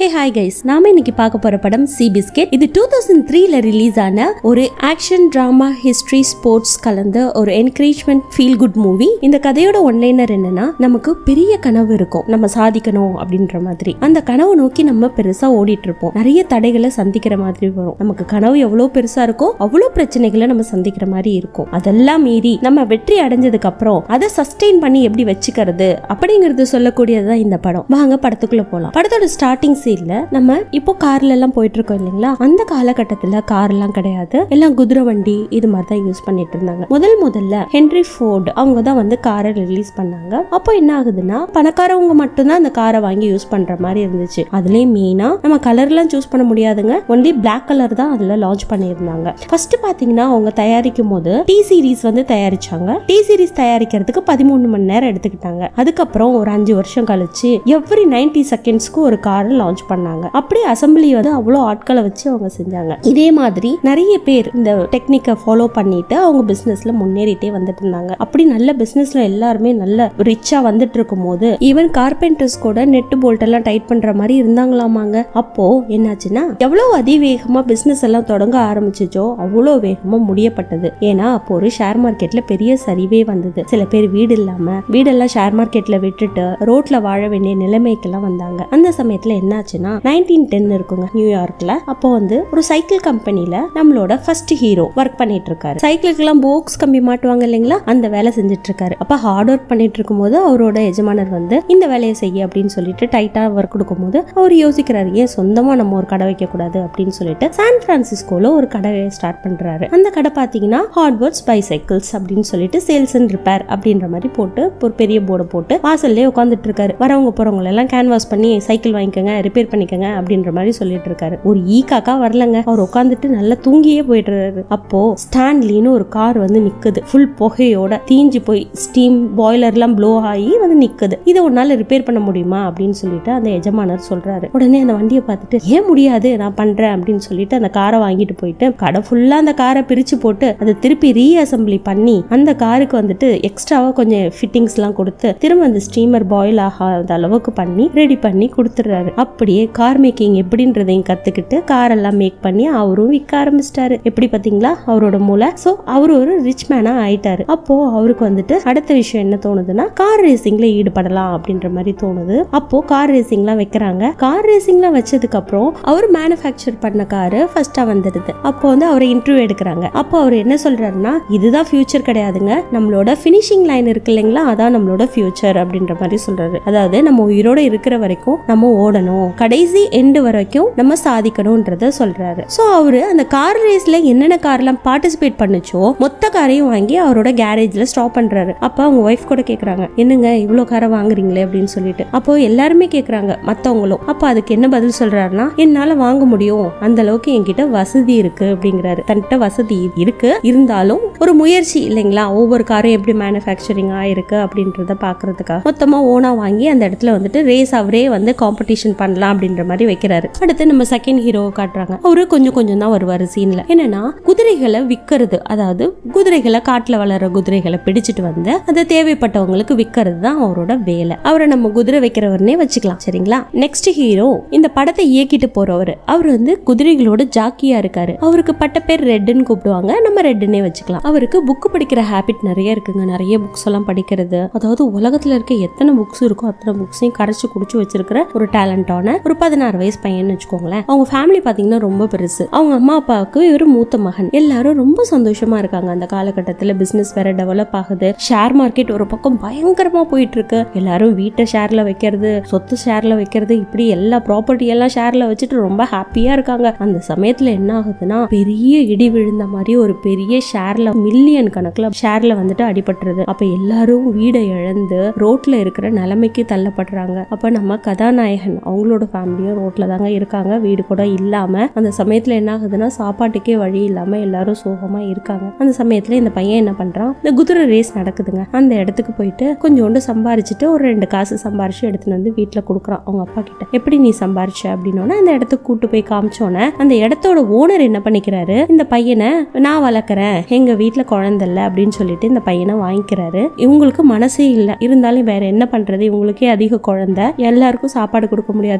hey hi guys நாம இன்னைக்கு பார்க்க போற படம் சி பிஸ்கெட் இது டூ தௌசண்ட் த்ரீல ரிலீஸ் ஆன ஒரு ஆக்ஷன் டிராமா ஹிஸ்டரி ஸ்போர்ட்ஸ் கலந்த ஒரு என்கரேஜ்மெண்ட் ஃபீல் குட் மூவி இந்த கதையோட ஒன்லைனர் என்னன்னா நமக்கு பெரிய கனவு இருக்கும் நம்ம சாதிக்கணும் அப்படின்ற மாதிரி அந்த கனவை நோக்கி நம்ம பெருசா ஓடிட்டு இருப்போம் நிறைய தடைகளை சந்திக்கிற மாதிரி வரும் நமக்கு கனவு எவ்வளவு பெருசா இருக்கோ அவ்வளவு பிரச்சனைகளை நம்ம சந்திக்கிற மாதிரி இருக்கும் அதெல்லாம் மீறி நம்ம வெற்றி அடைஞ்சதுக்கு அப்புறம் அதை சஸ்டெயின் பண்ணி எப்படி வச்சுக்கிறது அப்படிங்கறது சொல்லக்கூடியதுதான் இந்த படம் வாங்க படத்துக்குள்ள போலாம் படத்தோட ஸ்டார்டிங் சீன்ல நம்ம இப்போ கார்ல எல்லாம் போயிட்டு இருக்கோம் இல்லைங்களா அந்த காலகட்டத்துல கார் எல்லாம் கிடையாது எல்லாம் குதிரை வண்டி இது மாதிரி தான் யூஸ் பண்ணிட்டு இருந்தாங்க முதல் முதல்ல ஹென்ரி ஃபோர்டு அவங்க தான் வந்து காரை ரிலீஸ் பண்ணாங்க அப்போ என்ன ஆகுதுன்னா பணக்காரவங்க மட்டும்தான் அந்த காரை வாங்கி யூஸ் பண்ற மாதிரி இருந்துச்சு அதுலயும் மெயினா நம்ம கலர்லாம் சூஸ் பண்ண முடியாதுங்க ஒன்லி பிளாக் கலர் தான் அதுல லான்ச் பண்ணியிருந்தாங்க ஃபர்ஸ்ட் பாத்தீங்கன்னா அவங்க தயாரிக்கும் போது டி சீரிஸ் வந்து தயாரிச்சாங்க டி சீரிஸ் தயாரிக்கிறதுக்கு பதிமூணு மணி நேரம் எடுத்துக்கிட்டாங்க அதுக்கப்புறம் ஒரு அஞ்சு வருஷம் கழிச்சு எவ்ரி நைன்டி செகண்ட்ஸ்க்கு ஒரு காரை லான்ச் பண்ணாங்க அப்படியே அசம்பிளி வந்து அவ்வளோ ஆட்களை வச்சு அவங்க செஞ்சாங்க இதே மாதிரி நிறைய பேர் இந்த டெக்னிக்கை ஃபாலோ பண்ணிட்டு அவங்க பிசினஸ்ல முன்னேறிட்டே வந்துட்டு இருந்தாங்க அப்படி நல்ல பிசினஸ்ல எல்லாருமே நல்ல ரிச்சா வந்துட்டு இருக்கும் போது ஈவன் கார்பெண்டர்ஸ் கூட நெட் போல்ட் எல்லாம் டைட் பண்ற மாதிரி இருந்தாங்களாமாங்க அப்போ என்னாச்சுன்னா எவ்வளவு அதிவேகமா பிசினஸ் எல்லாம் தொடங்க ஆரம்பிச்சுச்சோ அவ்வளோ வேகமா முடியப்பட்டது ஏன்னா அப்போ ஒரு ஷேர் மார்க்கெட்ல பெரிய சரிவே வந்தது சில பேர் வீடு இல்லாம வீடெல்லாம் ஷேர் மார்க்கெட்ல விட்டுட்டு ரோட்ல வாழ வேண்டிய நிலைமைக்கெல்லாம் வந்தாங்க அந்த சமயத்துல என்னாச்சுன்னா நைன்டீன் டென் இருக்குங்க நியூயார்க்ல அப்போ வந்து ஒரு சைக்கிள் கம்பெனில நம்மளோட ஃபர்ஸ்ட் ஹீரோ ஒர்க் பண்ணிட்டு இருக்காரு சைக்கிளுக்கெல்லாம் போக்ஸ் கம்பி மாட்டுவாங்க இல்லைங்களா அந்த வேலை செஞ்சுட்டு இருக்காரு அப்ப ஹார்ட் ஒர்க் பண்ணிட்டு இருக்கும்போது அவரோட எஜமானர் வந்து இந்த வேலையை செய்ய அப்படின்னு சொல்லிட்டு டைட்டா ஒர்க் கொடுக்கும்போது அவர் யோசிக்கிறாரு ஏன் சொந்தமா நம்ம ஒரு கடை வைக்க கூடாது அப்படின்னு சொல்லிட்டு சான் பிரான்சிஸ்கோல ஒரு கடை ஸ்டார்ட் பண்றாரு அந்த கடை பாத்தீங்கன்னா ஹார்ட்வேர்ட்ஸ் பைசைக்கிள்ஸ் அப்படின்னு சொல்லிட்டு சேல்ஸ் அண்ட் ரிப்பேர் அப்படின்ற மாதிரி போட்டு ஒரு பெரிய போர்டை போட்டு வாசல்லே உட்காந்துட்டு இருக்காரு வரவங்க போறவங்க எல்லாம் கேன்வாஸ் பண்ணி சைக்கிள் வாங்கிக்கோங்க ரிப்பேர் பண்ணிக்கோங்க அப்படின்ற மாதிரி சொல்லிட்டு இருக்காரு ஒரு ஈ காக்கா வரலங்க அவர் உட்காந்துட்டு நல்லா தூங்கியே போயிடுறாரு அப்போ ஸ்டான்லின்னு ஒரு கார் வந்து நிக்குது ஃபுல் புகையோட தீஞ்சு போய் ஸ்டீம் பாய்லர்லாம் ப்ளோ ஆகி வந்து நிக்குது இதை உன்னால ரிப்பேர் பண்ண முடியுமா அப்படின்னு சொல்லிட்டு அந்த எஜமானர் சொல்றாரு உடனே அந்த வண்டியை பார்த்துட்டு ஏன் முடியாது நான் பண்றேன் அப்படின்னு சொல்லிட்டு அந்த காரை வாங்கிட்டு போயிட்டு கடை ஃபுல்லா அந்த காரை பிரிச்சு போட்டு அதை திருப்பி ரீஅசம்பிளி பண்ணி அந்த காருக்கு வந்துட்டு எக்ஸ்ட்ராவா கொஞ்சம் ஃபிட்டிங்ஸ் எல்லாம் கொடுத்து திரும்ப அந்த ஸ்டீமர் பாயில் ஆகாத அளவுக்கு பண்ணி ரெடி பண்ணி கொடுத்துடுறாரு அப்படியே கார் மேக்கிங் எப்படின்றதையும் கத்துக்கிட்டு கார் எல்லாம் மேக் பண்ணி அவரும் விற்க ஆரம்பிச்சிட்டாரு எப்படி பாத்தீங்களா அவரோட மூளை சோ அவர் ஒரு ரிச் மேனா ஆயிட்டாரு அப்போ அவருக்கு வந்துட்டு அடுத்த விஷயம் என்ன தோணுதுன்னா கார் ரேசிங்ல ஈடுபடலாம் அப்படின்ற மாதிரி தோணுது அப்போ கார் ரேசிங்லாம் வைக்கிறாங்க கார் ரேசிங்லாம் வச்சதுக்கு அப்புறம் அவர் மேனுஃபேக்சர் பண்ண காரு ஃபர்ஸ்டா வந்துடுது அப்போ வந்து அவரை இன்டர்வியூ எடுக்கிறாங்க அப்போ அவர் என்ன சொல்றாருன்னா இதுதான் ஃபியூச்சர் கிடையாதுங்க நம்மளோட ஃபினிஷிங் லைன் இருக்கு இல்லைங்களா அதான் நம்மளோட ஃபியூச்சர் அப்படின்ற மாதிரி சொல்றாரு அதாவது நம்ம உயிரோட இருக்கிற வரைக்கும் நம்ம ஓடணும் கடைசி எண்டு வரைக்கும் நம்ம சாதிக்கணும்ன்றத சொல்றாரு சோ அவரு அந்த கார் ரேஸ்ல என்னென்ன கார்லாம் பார்ட்டிசிபேட் பண்ணுச்சோ மொத்த காரையும் வாங்கி அவரோட கேரேஜ்ல ஸ்டாப் பண்றாரு அப்ப அவங்க ஒய்ஃப் கூட கேக்குறாங்க என்னங்க இவ்வளவு காரை வாங்குறீங்களே அப்படின்னு சொல்லிட்டு அப்போ எல்லாருமே கேக்குறாங்க மத்தவங்களும் அப்ப அதுக்கு என்ன பதில் சொல்றாருன்னா என்னால வாங்க முடியும் அந்த அளவுக்கு என்கிட்ட வசதி இருக்கு அப்படிங்கிறாரு தன்கிட்ட வசதி இருக்கு இருந்தாலும் ஒரு முயற்சி இல்லைங்களா ஒவ்வொரு காரும் எப்படி மேனுஃபேக்சரிங் ஆயிருக்கு அப்படின்றத பாக்குறதுக்காக மொத்தமா ஓனா வாங்கி அந்த இடத்துல வந்துட்டு ரேஸ் அவரே வந்து காம்படிஷன் பண்ணலாம் அப்படின்ற மாதிரி வைக்கிறாரு அடுத்து நம்ம செகண்ட் ஹீரோவை காட்டுறாங்க அவரு கொஞ்சம் கொஞ்சம் தான் வருவாரு சீன்ல என்னன்னா குதிரைகளை விற்கிறது அதாவது குதிரைகளை காட்டுல வளர குதிரைகளை பிடிச்சிட்டு வந்து அதை தேவைப்பட்டவங்களுக்கு விற்கிறது தான் அவரோட வேலை அவரை நம்ம குதிரை வைக்கிறவர்னே வச்சுக்கலாம் சரிங்களா நெக்ஸ்ட் ஹீரோ இந்த படத்தை இயக்கிட்டு போறவர் அவர் வந்து குதிரைகளோட ஜாக்கியா இருக்காரு அவருக்கு பட்ட பேர் ரெட்டுன்னு கூப்பிடுவாங்க நம்ம ரெட்டுன்னே வச்சுக்கலாம் அவருக்கு புக் படிக்கிற ஹேபிட் நிறைய இருக்குங்க நிறைய புக்ஸ் எல்லாம் படிக்கிறது அதாவது உலகத்துல இருக்க எத்தனை புக்ஸ் இருக்கோ அத்தனை புக்ஸையும் கரைச்சு குடிச்சு வச்சிருக்கிற ஒரு டேலண்டான ஒரு பதினாறு வயசு பையன் வச்சுக்கோங்களேன் அவங்க ஃபேமிலி பாத்தீங்கன்னா ரொம்ப பெருசு அவங்க அம்மா அப்பாவுக்கு இவர் மூத்த மகன் எல்லாரும் ரொம்ப சந்தோஷமா இருக்காங்க அந்த காலகட்டத்துல பிசினஸ் வேற டெவலப் ஆகுது ஷேர் மார்க்கெட் ஒரு பக்கம் பயங்கரமா போயிட்டு இருக்கு எல்லாரும் வீட்டை ஷேர்ல வைக்கிறது சொத்து ஷேர்ல வைக்கிறது இப்படி எல்லா ப்ராப்பர்ட்டி எல்லாம் ஷேர்ல வச்சுட்டு ரொம்ப ஹாப்பியா இருக்காங்க அந்த சமயத்துல என்ன ஆகுதுன்னா பெரிய இடி விழுந்த மாதிரி ஒரு பெரிய ஷேர்ல மில்லியன் கணக்குல ஷேர்ல வந்துட்டு அடிபட்டுருது அப்ப எல்லாரும் வீடை இழந்து ரோட்ல இருக்கிற நிலைமைக்கு தள்ளப்படுறாங்க அப்ப நம்ம கதாநாயகன் அவங்களோட ஃபேமிலியும் ரோட்ல தாங்க இருக்காங்க வீடு கூட இல்லாம அந்த சமயத்துல என்ன ஆகுதுன்னா சாப்பாட்டுக்கே வழி இல்லாம எல்லாரும் சோகமா இருக்காங்க அந்த சமயத்துல இந்த பையன் என்ன பண்றான் இந்த குதிரை ரேஸ் நடக்குதுங்க அந்த இடத்துக்கு போயிட்டு கொஞ்சோண்டு சம்பாரிச்சுட்டு ஒரு ரெண்டு காசு சம்பாரிச்சு எடுத்துட்டு வந்து வீட்டுல கொடுக்குறான் அவங்க அப்பா கிட்ட எப்படி நீ சம்பாரிச்ச அப்படின்னோட அந்த இடத்துக்கு கூட்டு போய் காமிச்சோன்னே அந்த இடத்தோட ஓனர் என்ன பண்ணிக்கிறாரு இந்த பையனை நான் வளர்க்குறேன் எங்க வீட்டுல குழந்தை இல்ல அப்படின்னு சொல்லிட்டு இந்த பையனை வாங்கிக்கிறாரு இவங்களுக்கு மனசே இல்ல இருந்தாலும் வேற என்ன பண்றது இவங்களுக்கே அதிக குழந்தை எல்லாருக்கும் சாப்பாடு கொடுக்க முடியாது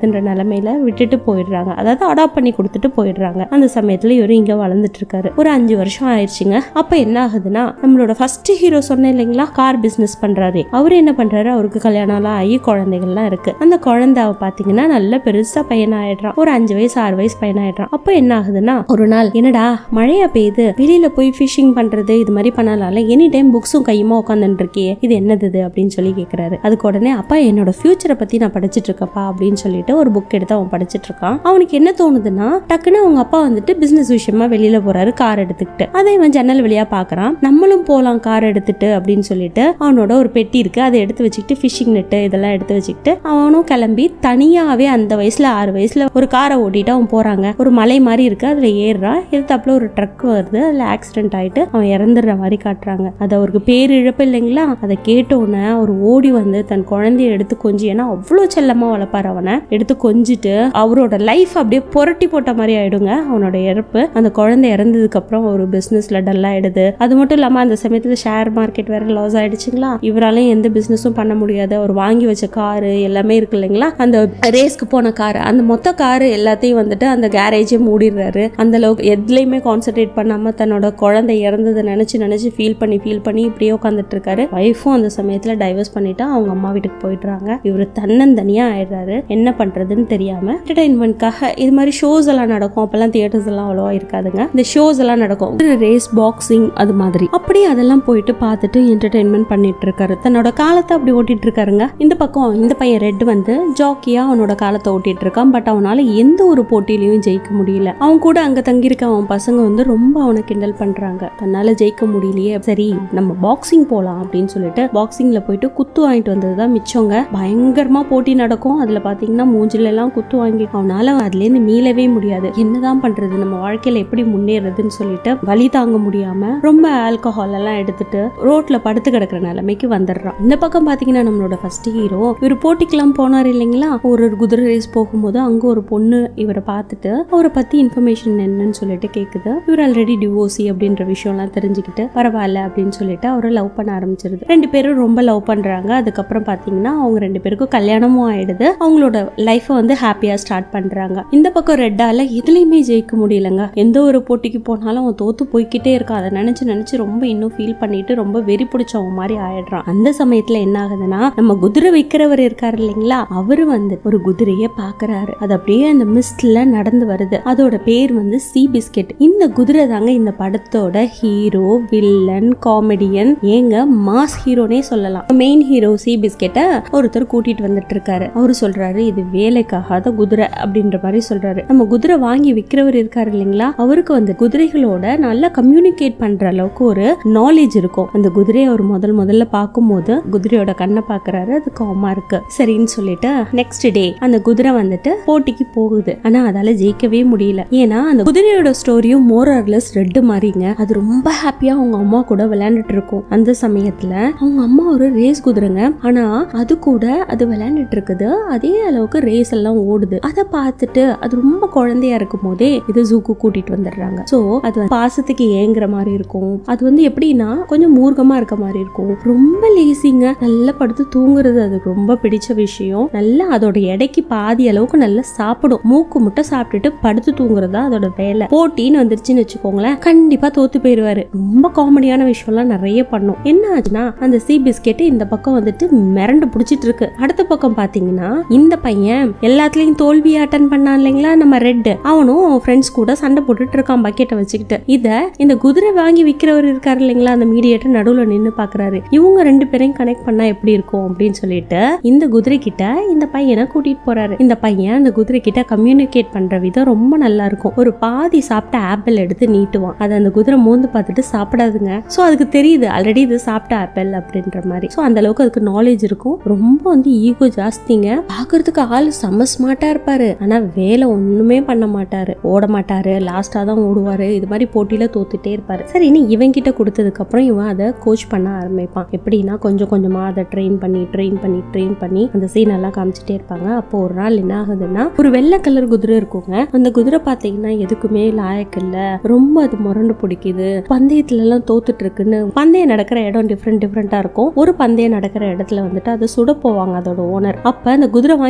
முடியாதுன்ற நிலைமையில விட்டுட்டு போயிடுறாங்க அதாவது அடாப்ட் பண்ணி கொடுத்துட்டு போயிடுறாங்க அந்த சமயத்துல இவரு இங்க வளர்ந்துட்டு இருக்காரு ஒரு அஞ்சு வருஷம் ஆயிடுச்சுங்க அப்ப என்ன ஆகுதுன்னா நம்மளோட ஃபர்ஸ்ட் ஹீரோ சொன்னேன் இல்லைங்களா கார் பிசினஸ் பண்றாரு அவர் என்ன பண்றாரு அவருக்கு கல்யாணம் எல்லாம் ஆகி குழந்தைகள்லாம் இருக்கு அந்த குழந்தை அவ பாத்தீங்கன்னா நல்ல பெருசா பையன் ஆயிடுறான் ஒரு அஞ்சு வயசு ஆறு வயசு பையன் ஆயிடுறான் அப்ப என்ன ஆகுதுன்னா ஒரு நாள் என்னடா மழையா பெய்யுது வெளியில போய் ஃபிஷிங் பண்றது இது மாதிரி பண்ணலாம்ல எனி டைம் புக்ஸும் கையுமா உட்காந்துட்டு இருக்கியே இது என்னது இது அப்படின்னு சொல்லி கேக்குறாரு அதுக்கு உடனே அப்பா என்னோட ஃபியூச்சரை பத்தி நான் படிச்சிட்டு இருக்கப்பா அப்படின்னு சொல்லிட்டு ஒரு புக் எடுத்து அவன் படிச்சிட்டு இருக்கான் அவனுக்கு என்ன தோணுதுன்னா டக்குன்னு அவங்க அப்பா வந்துட்டு பிசினஸ் விஷயமா வெளியில போறாரு கார் எடுத்துக்கிட்டு அதை இவன் ஜன்னல் வழியா பாக்குறான் நம்மளும் போலாம் கார் எடுத்துட்டு அப்படின்னு சொல்லிட்டு அவனோட ஒரு பெட்டி இருக்கு அதை எடுத்து வச்சுக்கிட்டு ஃபிஷிங் நெட்டு இதெல்லாம் எடுத்து வச்சுக்கிட்டு அவனும் கிளம்பி தனியாவே அந்த வயசுல ஆறு வயசுல ஒரு காரை ஓட்டிட்டு அவன் போறாங்க ஒரு மலை மாதிரி இருக்கு அதுல ஏறுறான் எதிர்த்தாப்புல ஒரு ட்ரக் வருது அதுல ஆக்சிடென்ட் ஆயிட்டு அவன் இறந்துடுற மாதிரி காட்டுறாங்க அது அவருக்கு பேரிழப்பு இல்லைங்களா அதை கேட்ட உடனே அவர் ஓடி வந்து தன் குழந்தைய எடுத்து கொஞ்சி ஏன்னா அவ்வளோ செல்லமா வளர்ப்பாரு அவனை எடுத்து கொஞ்சிட்டு அவரோட லைஃப் அப்படியே புரட்டி போட்ட மாதிரி ஆயிடுங்க அவனோட இறப்பு அந்த குழந்தை இறந்ததுக்கு அப்புறம் ஒரு பிசினஸ்ல டல் ஆயிடுது அது மட்டும் இல்லாம அந்த சமயத்துல ஷேர் மார்க்கெட் வேற லாஸ் ஆயிடுச்சுங்களா இவராலையும் எந்த பிசினஸும் பண்ண முடியாது அவர் வாங்கி வச்ச காரு எல்லாமே இருக்கு இல்லைங்களா அந்த ரேஸ்க்கு போன கார் அந்த மொத்த காரு எல்லாத்தையும் வந்துட்டு அந்த கேரேஜே மூடிடுறாரு அந்த அளவுக்கு எதுலையுமே கான்சென்ட்ரேட் பண்ணாம தன்னோட குழந்தை இறந்ததை நினைச்சு நினைச்சு ஃபீல் பண்ணி ஃபீல் பண்ணி இப்படியே உட்காந்துட்டு இருக்காரு ஒய்ஃபும் அந்த சமயத்துல டைவர்ஸ் பண்ணிட்டு அவங்க அம்மா வீட்டுக்கு போயிடுறாங்க இவர் தன்னந்தனியா ஆயிடுறாரு என்ன பண்றதுன்னு தெரியாம என்டர்டைன்மெண்ட்காக இது மாதிரி ஷோஸ் எல்லாம் நடக்கும் அப்பெல்லாம் தியேட்டர்ஸ் எல்லாம் அவ்வளோவா இருக்காதுங்க இந்த ஷோஸ் எல்லாம் நடக்கும் ரேஸ் பாக்ஸிங் அது மாதிரி அப்படியே அதெல்லாம் போயிட்டு பார்த்துட்டு என்டர்டைன்மெண்ட் பண்ணிட்டு இருக்காரு தன்னோட காலத்தை அப்படி ஓட்டிட்டு இருக்காருங்க இந்த பக்கம் இந்த பையன் ரெட் வந்து ஜாக்கியா அவனோட காலத்தை ஓட்டிட்டு இருக்கான் பட் அவனால எந்த ஒரு போட்டியிலையும் ஜெயிக்க முடியல அவன் கூட அங்க தங்கியிருக்க அவன் பசங்க வந்து ரொம்ப அவனை கிண்டல் பண்றாங்க தன்னால ஜெயிக்க முடியலையே சரி நம்ம பாக்ஸிங் போலாம் அப்படின்னு சொல்லிட்டு பாக்ஸிங்ல போயிட்டு குத்து வாங்கிட்டு வந்ததுதான் மிச்சங்க பயங்கரமா போட்டி நடக்கும் அதுல பாத்தீங்கன்னா மூஞ்சில எல்லாம் குத்து வாங்கி அவனால அதுல இருந்து மீளவே முடியாது என்னதான் பண்றது நம்ம வாழ்க்கையில எப்படி முன்னேறதுன்னு சொல்லிட்டு வலி தாங்க முடியாம ரொம்ப ஆல்கஹால் எல்லாம் எடுத்துட்டு ரோட்ல படுத்து கிடக்குற நிலைமைக்கு வந்துடுறான் இந்த பக்கம் பாத்தீங்கன்னா நம்மளோட ஃபர்ஸ்ட் ஹீரோ இவர் போட்டிக்கெல்லாம் போனார் இல்லைங்களா ஒரு குதிரை ரேஸ் போகும்போது அங்க ஒரு பொண்ணு இவரை பார்த்துட்டு அவரை பத்தி இன்ஃபர்மேஷன் என்னன்னு சொல்லிட்டு கேக்குது இவர் ஆல்ரெடி டிவோர்ஸி அப்படின்ற விஷயம்லாம் தெரிஞ்சுக்கிட்டு பரவாயில்ல அப்படின்னு சொல்லிட்டு அவரை லவ் பண்ண ஆரம்பிச்சிருது ரெண்டு பேரும் ரொம்ப லவ் பண்றாங்க அதுக்கப்புறம் பாத்தீங்கன்னா அவங்க ரெண்டு பேருக்கும் கல்யாணமும் ஆயிடுது அவங்களோட லைஃபை வந்து ஹாப்பியா ஸ்டார்ட் பண்றாங்க இந்த பக்கம் ரெட்டால எதுலையுமே ஜெயிக்க முடியலங்க எந்த ஒரு போட்டிக்கு போனாலும் அவன் தோத்து போய்க்கிட்டே இருக்கான் அதை நினைச்சு நினைச்சு ரொம்ப இன்னும் ஃபீல் பண்ணிட்டு ரொம்ப வெறி பிடிச்சவன் மாதிரி ஆயிடுறான் அந்த சமயத்துல என்ன ஆகுதுன்னா நம்ம குதிரை வைக்கிறவர் இருக்காரு இல்லைங்களா அவரு வந்து ஒரு குதிரைய பாக்குறாரு அது அப்படியே அந்த மிஸ்ட்ல நடந்து வருது அதோட பேர் வந்து சி பிஸ்கெட் இந்த குதிரை தாங்க இந்த படத்தோட ஹீரோ வில்லன் காமெடியன் ஏங்க மாஸ் ஹீரோனே சொல்லலாம் மெயின் ஹீரோ சி பிஸ்கெட்டை ஒருத்தர் கூட்டிட்டு வந்துட்டு இருக்காரு அவரு சொல்றாரு இது வேலைக்காகாத குதிரை அப்படின்ற மாதிரி சொல்றாரு நம்ம குதிரை வாங்கி விற்கிறவர் இருக்காரு இல்லைங்களா அவருக்கு வந்து குதிரைகளோட நல்லா கம்யூனிகேட் பண்ற அளவுக்கு ஒரு நாலேஜ் இருக்கும் அந்த குதிரையை அவர் முதல் முதல்ல பார்க்கும்போது குதிரையோட கண்ணை பாக்குறாரு அது காமா இருக்கு சரின்னு சொல்லிட்டு நெக்ஸ்ட் டே அந்த குதிரை வந்துட்டு போட்டிக்கு போகுது ஆனா அதால ஜெயிக்கவே முடியல ஏன்னா அந்த குதிரையோட ஸ்டோரியும் மோரர்லெஸ் ரெட்டு மாதிரிங்க அது ரொம்ப ஹாப்பியா அவங்க அம்மா கூட விளையாண்டுட்டு இருக்கும் அந்த சமயத்துல அவங்க அம்மா ஒரு ரேஸ் குதிரைங்க ஆனா அது கூட அது விளையாண்டுட்டு இருக்குது அதே அளவுக்கு ரேஸ் எல்லாம் ஓடுது அதை பார்த்துட்டு அது ரொம்ப குழந்தையா இருக்கும் போதே இது ஜூக்கு கூட்டிட்டு வந்துடுறாங்க சோ அது வந்து பாசத்துக்கு ஏங்குற மாதிரி இருக்கும் அது வந்து எப்படின்னா கொஞ்சம் மூர்க்கமா இருக்க மாதிரி இருக்கும் ரொம்ப லேசிங்க நல்லா படுத்து தூங்குறது அதுக்கு ரொம்ப பிடிச்ச விஷயம் நல்லா அதோட எடைக்கு பாதி அளவுக்கு நல்லா சாப்பிடும் மூக்கு முட்டை சாப்பிட்டுட்டு படுத்து தூங்குறதா அதோட வேலை போட்டின்னு வந்துருச்சுன்னு வச்சுக்கோங்களேன் கண்டிப்பா தோத்து போயிருவாரு ரொம்ப காமெடியான விஷயம்லாம் நிறைய பண்ணும் என்ன ஆச்சுன்னா அந்த சி பிஸ்கெட் இந்த பக்கம் வந்துட்டு மிரண்டு பிடிச்சிட்டு இருக்கு அடுத்த பக்கம் பாத்தீங்கன்னா இந்த பையன் எல்லாத்துலயும் தோல்வி அட்டன் பண்ணான் இல்லைங்களா நம்ம ரெட் அவனும் அவன் ஃப்ரெண்ட்ஸ் கூட சண்டை போட்டுட்டு இருக்கான் பக்கெட்டை வச்சுக்கிட்டு இத இந்த குதிரை வாங்கி விக்கிறவர் இருக்காரு இல்லைங்களா அந்த மீடியேட்டர் நடுவுல நின்னு பாக்குறாரு இவங்க ரெண்டு பேரையும் கனெக்ட் பண்ணா எப்படி இருக்கும் அப்படின்னு சொல்லிட்டு இந்த குதிரை கிட்ட இந்த பையனை கூட்டிட்டு போறாரு இந்த பையன் அந்த குதிரை கிட்ட கம்யூனிகேட் பண்ற விதம் ரொம்ப நல்லா இருக்கும் ஒரு பாதி சாப்பிட்ட ஆப்பிள் எடுத்து நீட்டுவான் அதை அந்த குதிரை மோந்து பார்த்துட்டு சாப்பிடாதுங்க சோ அதுக்கு தெரியுது ஆல்ரெடி இது சாப்பிட்ட ஆப்பிள் அப்படின்ற மாதிரி சோ அந்த அளவுக்கு அதுக்கு நாலேஜ் இருக்கும் ரொம்ப வந்து ஈகோ ஜாஸ்திங்க பாக்குறதுக்கு ஆள் செம்ம ஸ்மார்ட்டா இருப்பாரு ஆனா வேலை ஒண்ணுமே பண்ண மாட்டாரு ஓட மாட்டாரு லாஸ்டா தான் ஓடுவாரு இது மாதிரி போட்டியில தோத்துட்டே இருப்பாரு சரி நீ இவன் கிட்ட கொடுத்ததுக்கு அப்புறம் இவன் அதை கோச் பண்ண ஆரம்பிப்பான் எப்படின்னா கொஞ்சம் கொஞ்சமா அதை ட்ரெயின் பண்ணி ட்ரெயின் பண்ணி ட்ரெயின் பண்ணி அந்த சீன் எல்லாம் காமிச்சிட்டே இருப்பாங்க அப்போ ஒரு நாள் என்ன ஆகுதுன்னா ஒரு வெள்ளை கலர் குதிரை இருக்குங்க அந்த குதிரை பாத்தீங்கன்னா எதுக்குமே லாயக்கு இல்ல ரொம்ப அது முரண்டு பிடிக்குது பந்தயத்துல எல்லாம் தோத்துட்டு இருக்குன்னு பந்தயம் நடக்கிற இடம் டிஃப்ரெண்ட் டிஃப்ரெண்டா இருக்கும் ஒரு பந்தயம் நடக்கிற இடத்துல வந்துட்டு அதை சுட போவாங்க அதோட ஓனர் அப்ப அந்த குதிரை வாங்கி விற்கிறவர்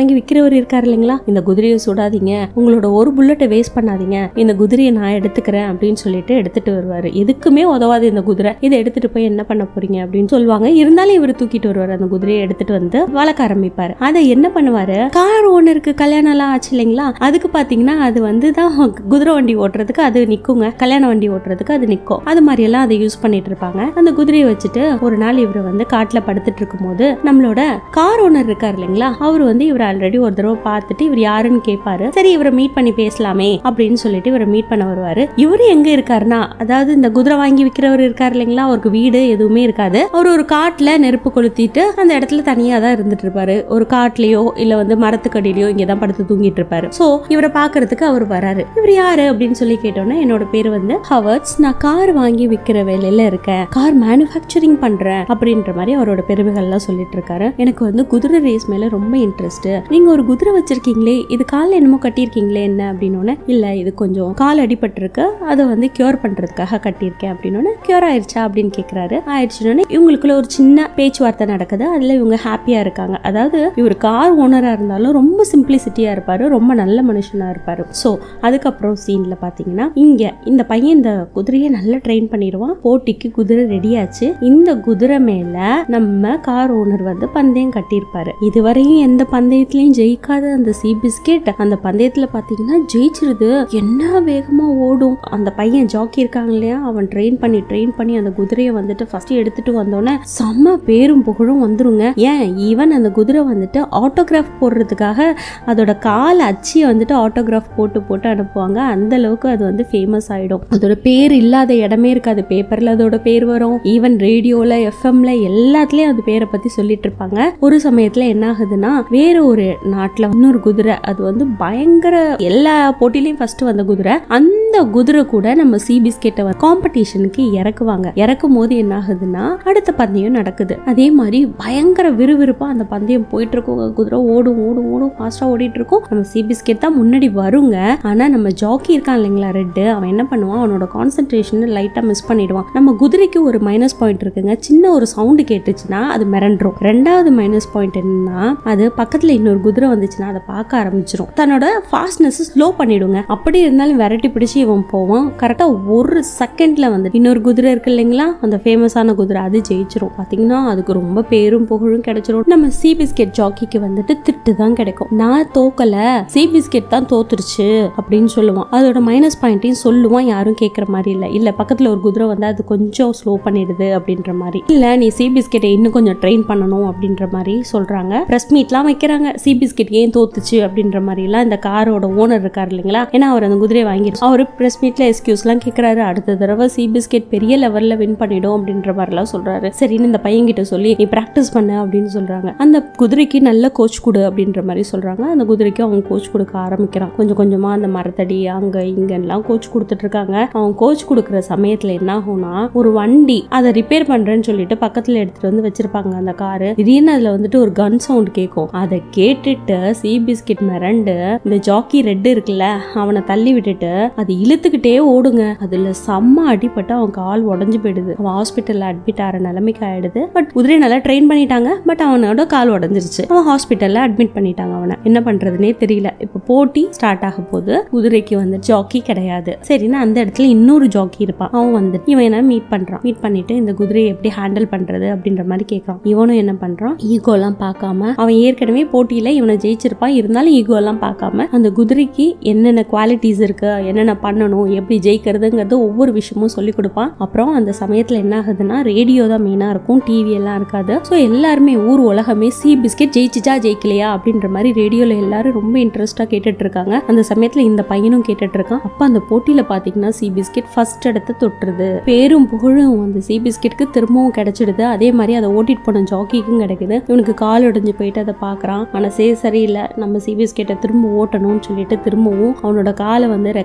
விக்கிறவர் இருக்காரு இல்லைங்களா இந்த குதிரையை சுடாதீங்க உங்களோட ஒரு புல்லட்டை வேஸ்ட் பண்ணாதீங்க இந்த குதிரையை நான் எடுத்துக்கிறேன் அப்படின்னு சொல்லிட்டு எடுத்துட்டு வருவாரு எதுக்குமே உதவாது இந்த குதிரை இதை எடுத்துட்டு போய் என்ன பண்ண போறீங்க அப்படின்னு சொல்லுவாங்க இருந்தாலும் இவர் தூக்கிட்டு வருவார் அந்த குதிரையை எடுத்துட்டு வந்து வளர்க்க ஆரம்பிப்பாரு அதை என்ன பண்ணுவாரு கார் ஓனருக்கு கல்யாணம் எல்லாம் ஆச்சு இல்லைங்களா அதுக்கு பாத்தீங்கன்னா அது வந்து தான் குதிரை வண்டி ஓட்டுறதுக்கு அது நிக்குங்க கல்யாண வண்டி ஓட்டுறதுக்கு அது நிக்கும் அது மாதிரி எல்லாம் அதை யூஸ் பண்ணிட்டு இருப்பாங்க அந்த குதிரையை வச்சுட்டு ஒரு நாள் இவர் வந்து காட்டுல படுத்துட்டு இருக்கும்போது நம்மளோட கார் ஓனர் இருக்காரு இல்லைங்களா அவர் வந்து இவர் ஆல்ரெடி ஒரு தடவை பார்த்துட்டு இவர் யாருன்னு கேட்பாரு சரி இவரை மீட் பண்ணி பேசலாமே அப்படின்னு சொல்லிட்டு இவரை மீட் பண்ண வருவாரு இவரு எங்க இருக்காருன்னா அதாவது இந்த குதிரை வாங்கி விற்கிறவர் இருக்காரு இல்லைங்களா அவருக்கு வீடு எதுவுமே இருக்காது அவர் ஒரு காட்டுல நெருப்பு கொளுத்திட்டு அந்த இடத்துல தனியா தான் இருந்துட்டு இருப்பாரு ஒரு காட்டுலயோ இல்ல வந்து மரத்துக்கடியிலயோ இங்க தான் படுத்து தூங்கிட்டு இருப்பாரு சோ இவரை பாக்குறதுக்கு அவர் வராரு இவர் யாரு அப்படின்னு சொல்லி கேட்டோன்னே என்னோட பேர் வந்து ஹவர்ட்ஸ் நான் கார் வாங்கி விற்கிற வேலையில இருக்கேன் கார் மேனுஃபேக்சரிங் பண்றேன் அப்படின்ற மாதிரி அவரோட பெருமைகள்லாம் சொல்லிட்டு இருக்காரு எனக்கு வந்து குதிரை ரேஸ் மேல ரொம்ப இன்ட்ரெஸ்ட் நீங்க ஒரு குதிரை வச்சிருக்கீங்களே இது காலில் என்னமோ கட்டியிருக்கீங்களே என்ன அப்படின்னு இல்ல இது கொஞ்சம் கால் அடிபட்டிருக்கு அதை வந்து கியூர் பண்றதுக்காக கட்டியிருக்கேன் அப்படின்னு கியூர் ஆயிடுச்சா அப்படின்னு கேக்குறாரு ஆயிடுச்சுன்னு இவங்களுக்குள்ள ஒரு சின்ன பேச்சுவார்த்தை நடக்குது அதுல இவங்க ஹாப்பியா இருக்காங்க அதாவது இவர் கார் ஓனரா இருந்தாலும் ரொம்ப சிம்பிளிசிட்டியா இருப்பாரு ரொம்ப நல்ல மனுஷனா இருப்பாரு ஸோ அதுக்கப்புறம் சீன்ல பாத்தீங்கன்னா இங்க இந்த பையன் இந்த குதிரையை நல்லா ட்ரெயின் பண்ணிடுவான் போட்டிக்கு குதிரை ரெடியாச்சு இந்த குதிரை மேல நம்ம கார் ஓனர் வந்து பந்தயம் கட்டியிருப்பாரு இதுவரையும் எந்த பந்தயத்திலையும் ஜெயிக்காத அந்த சி பிஸ்கெட் அந்த பந்தயத்துல பாத்தீங்கன்னா ஜெயிச்சிருது என்ன வேகமா ஓடும் அந்த பையன் ஜாக்கி இருக்காங்க இல்லையா அவன் ட்ரெயின் பண்ணி ட்ரெயின் பண்ணி அந்த குதிரையை வந்துட்டு ஃபர்ஸ்ட் எடுத்துட்டு வந்தோடனே செம்ம பேரும் புகழும் வந்துருங்க ஏன் ஈவன் அந்த குதிரை வந்துட்டு ஆட்டோகிராஃப் போடுறதுக்காக அதோட கால் அச்சியை வந்துட்டு ஆட்டோகிராஃப் போட்டு போட்டு அனுப்புவாங்க அந்த அளவுக்கு அது வந்து ஃபேமஸ் ஆயிடும் அதோட பேர் இல்லாத இடமே இருக்காது பேப்பர்ல அதோட பேர் வரும் ஈவன் ரேடியோல எஃப்எம்ல எல்லாத்துலயும் அது பேரை பத்தி சொல்லிட்டு இருப்பாங்க ஒரு சமயத்துல என்ன ஆகுதுன்னா வேற ஒரு நாட்டுல இன்னொரு குதிரை அது வந்து பயங்கர எல்லா போட்டிலையும் ஃபர்ஸ்ட் வந்த குதிரை அந்த குதிரை கூட நம்ம சி பிஸ்கெட்டை காம்படிஷனுக்கு இறக்குவாங்க இறக்கும் போது என்ன ஆகுதுன்னா அடுத்த பந்தயம் நடக்குது அதே மாதிரி பயங்கர விறுவிறுப்பா அந்த பந்தயம் போயிட்டு இருக்கும் குதிரை ஓடும் ஓடும் ஓடும் ஃபாஸ்டா ஓடிட்டு இருக்கும் நம்ம சி பிஸ்கெட் தான் முன்னாடி வருங்க ஆனா நம்ம ஜாக்கி இருக்கான் இல்லைங்களா ரெட்டு அவன் என்ன பண்ணுவான் அவனோட கான்சென்ட்ரேஷன் லைட்டா மிஸ் பண்ணிடுவான் நம்ம குதிரைக்கு ஒரு மைனஸ் பாயிண்ட் இருக்குங்க சின்ன ஒரு சவுண்டு கேட்டுச்சுன்னா அது மிரண்டுரும் ரெண்டாவது மைனஸ் பாயிண்ட் என்னன்னா அது பக்கத்துல இன்னொரு குதிரை வந்துச்சுன்னா அதை பார்க்க ஆரம்பிச்சிரும் தன்னோட ஃபாஸ்ட்னஸ் ஸ்லோ பண்ணிடுங்க அப்படி இருந்தாலும் விரட்டி பிடிச்சு இவன் போவான் கரெக்டா ஒரு செகண்ட்ல வந்து இன்னொரு குதிரை இருக்கு இல்லைங்களா அந்த ஃபேமஸான குதிரை அது ஜெயிச்சிரும் பாத்தீங்கன்னா அதுக்கு ரொம்ப பேரும் புகழும் கிடைச்சிரும் நம்ம சி பிஸ்கெட் ஜாக்கிக்கு வந்துட்டு திட்டு தான் கிடைக்கும் நான் தோக்கல சி பிஸ்கெட் தான் தோத்துருச்சு அப்படின்னு சொல்லுவான் அதோட மைனஸ் பாயிண்ட்டையும் சொல்லுவான் யாரும் கேட்குற மாதிரி இல்ல இல்ல பக்கத்துல ஒரு குதிரை வந்தா அது கொஞ்சம் ஸ்லோ பண்ணிடுது அப்படின்ற மாதிரி இல்ல நீ சி பிஸ்கெட்டை இன்னும் கொஞ்சம் ட்ரெயின் பண்ணணும் அப்படின்ற மாதிரி சொல்றாங்க பிரஸ் மீட்லாம் வைக்கிறாங்க சி பிஸ்கெட் ஏன் தோத்துச்சு அப்படின்ற மாதிரி எல்லாம் இந்த காரோட ஓனர் இருக்காரு இல்லைங்களா ஏன்னா அவர் அந்த குதிரையை வாங்கிடுச்சு அவர் பிரஸ் மீட்ல எக்ஸ்கியூஸ்லாம் கேட்கறாரு அடுத்த தடவை சி பிஸ்கெட் பெரிய லெவல்ல வின் பண்ணிடும் அப்படின்ற மாதிரிலாம் சொல்றாரு சரின்னு இந்த பையன் கிட்ட சொல்லி நீ பிராக்டிஸ் பண்ண அப்படின்னு சொல்றாங்க அந்த குதிரைக்கு நல்ல கோச் கொடு அப்படின்ற மாதிரி சொல்றாங்க அந்த குதிரைக்கு அவன் கோச் கொடுக்க ஆரம்பிக்கிறான் கொஞ்சம் கொஞ்சமா அந்த மரத்தடி அங்க இங்கெல்லாம் கோச் கொடுத்துட்டு இருக்காங்க அவன் கோச் கொடுக்குற சமயத்துல என்ன ஆகும்னா ஒரு வண்டி அதை ரிப்பேர் பண்றேன்னு சொல்லிட்டு பக்கத்துல எடுத்துட்டு வந்து வச்சிருப்பாங்க அந்த காரு திடீர்னு அதுல வந்துட்டு ஒரு கன் சவுண்ட் கேட்கும் அதை கேட்டுட்டு சி பிஸ்கெட் மிரண்டு இந்த ஜாக்கி ரெட் இருக்குல்ல அவனை தள்ளி விட்டுட்டு அது இழுத்துக்கிட்டே ஓடுங்க அதுல செம்ம அடிபட்டு அவன் கால் உடஞ்சு போயிடுது அவன் ஹாஸ்பிட்டல்ல அட்மிட் ஆகிற நிலைமைக்கு ஆயிடுது பட் குதிரையை நல்லா ட்ரெயின் பண்ணிட்டாங்க பட் அவனோட கால் உடஞ்சிருச்சு அவன் ஹாஸ்பிட்டல்ல அட்மிட் பண்ணிட்டாங்க அவனை என்ன பண்றதுனே தெரியல இப்ப போட்டி ஸ்டார்ட் ஆக போது குதிரைக்கு வந்து ஜாக்கி கிடையாது சரின்னா அந்த இடத்துல இன்னொரு ஜாக்கி இருப்பான் அவன் வந்து இவன் என்ன மீட் பண்றான் மீட் பண்ணிட்டு இந்த குதிரையை எப்படி ஹேண்டில் பண்றது அப்படின்ற மாதிரி கேட்கறான் இவனும் என்ன பண்றான் ஈகோலாம் பார்க்காம அவன் ஏற்கனவே போட்டியில இவனை ஜெயிச்சிருப்பான் இருந்தாலும் ஈகோ எல்லாம் பார்க்காம அந்த குதிரைக்கு என்னென்ன குவாலிட்டிஸ் இருக்கு என்னென்ன பண்ணணும் எப்படி ஜெயிக்கிறதுங்கிறது ஒவ்வொரு விஷயமும் சொல்லி கொடுப்பான் அப்புறம் அந்த சமயத்துல என்ன ஆகுதுன்னா ரேடியோ தான் மெயினா இருக்கும் டிவி எல்லாம் இருக்காது ஸோ எல்லாருமே ஊர் உலகமே சி பிஸ்கெட் ஜெயிச்சுச்சா ஜெயிக்கலையா அப்படின்ற மாதிரி ரேடியோல எல்லாரும் ரொம்ப இன்ட்ரெஸ்டா கேட்டுட்டு இருக்காங்க அந்த சமயத்துல இந்த பையனும் கேட்டுட்டு இருக்கான் அப்ப அந்த போட்டியில பாத்தீங்கன்னா சி பிஸ்கெட் ஃபர்ஸ்ட் இடத்த தொட்டுருது பேரும் புகழும் அந்த சி பிஸ்கெட்க்கு திரும்பவும் கிடைச்சிடுது அதே மாதிரி அதை ஓட்டிட்டு போன ஜாக்கிக்கும் கிடைக்குது இவனுக்கு கால் உடைஞ்சு போயிட்டு அதை பாக்குறான் மனசே சரியில்லை நம்ம சி பிஸ்கெட்டை திரும்ப ஓட்டணும்னு சொல்லிட்டு திரும்பவும் அவனோட காலை வந்து ரெக்கவர் பண்ற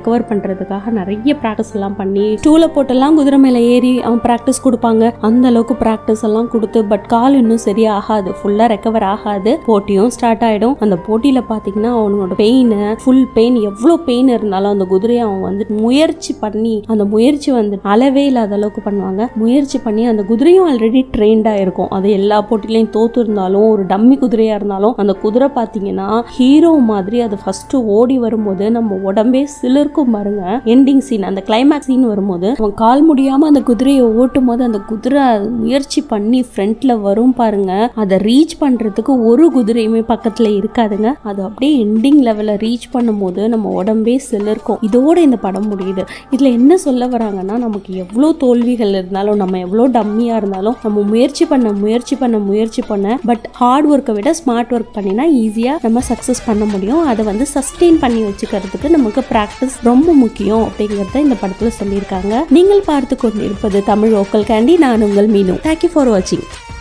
பண்றதுக்காக நிறைய ப்ராக்டிஸ் எல்லாம் பண்ணி ஸ்டூல போட்டெல்லாம் குதிரை மேல ஏறி அவன் ப்ராக்டிஸ் கொடுப்பாங்க அந்த அளவுக்கு ப்ராக்டிஸ் எல்லாம் கொடுத்து பட் கால் இன்னும் சரியா ஆகாது ஃபுல்லா ரெக்கவர் ஆகாது போட்டியும் ஸ்டார்ட் ஆயிடும் அந்த போட்டியில பாத்தீங்கன்னா அவனோட பெயின் ஃபுல் பெயின் எவ்வளவு பெயின் இருந்தாலும் அந்த குதிரையை அவன் வந்து முயற்சி பண்ணி அந்த முயற்சி வந்து அளவே இல்லாத அளவுக்கு பண்ணுவாங்க முயற்சி பண்ணி அந்த குதிரையும் ஆல்ரெடி ட்ரெயின்டா இருக்கும் அது எல்லா போட்டிலையும் தோத்து இருந்தாலும் ஒரு டம்மி குதிரையா இருந்தாலும் அந்த குதிரை பாத்தீங்கன்னா ஹீரோ மாதிரி அது ஃபர்ஸ்ட் ஓடி வரும்போது நம்ம உடம்பே சிலிர்க்கும் பாருங்க எண்டிங் சீன் அந்த கிளைமேக்ஸ் சீன் வரும்போது அவன் கால் முடியாம அந்த குதிரையை ஓட்டும் போது அந்த குதிரை முயற்சி பண்ணி ஃப்ரண்ட்ல வரும் பாருங்க அதை ரீச் பண்றதுக்கு ஒரு குதிரையுமே பக்கத்துல இருக்காதுங்க அது அப்படியே எண்டிங் லெவல்ல ரீச் பண்ணும்போது நம்ம உடம்பே சிலிர்க்கும் இதோட இந்த படம் முடியுது இதுல என்ன சொல்ல வராங்கன்னா நமக்கு எவ்வளோ தோல்விகள் இருந்தாலும் நம்ம எவ்வளோ டம்மியா இருந்தாலும் நம்ம முயற்சி பண்ண முயற்சி பண்ண முயற்சி பண்ண பட் ஹார்ட் ஒர்க்கை விட ஸ்மார்ட் ஒர்க் பண்ணினா ஈஸியா நம்ம சக்சஸ் பண்ண முடியும் அதை வந்து சஸ்டெயின் பண்ணி வச்சுக்கிறதுக்கு நமக்கு ப்ராக்டிஸ் ரொம்ப முக்கியம் அப்படிங்கறத இந்த படத்துல சொல்லியிருக்காங்க நீங்கள் பார்த்து கொண்டிருப்பது தமிழ் ஓக்கல் கேண்டி நான் உங்கள் மீனு தேங்க்யூ ஃபார் வாட்சிங்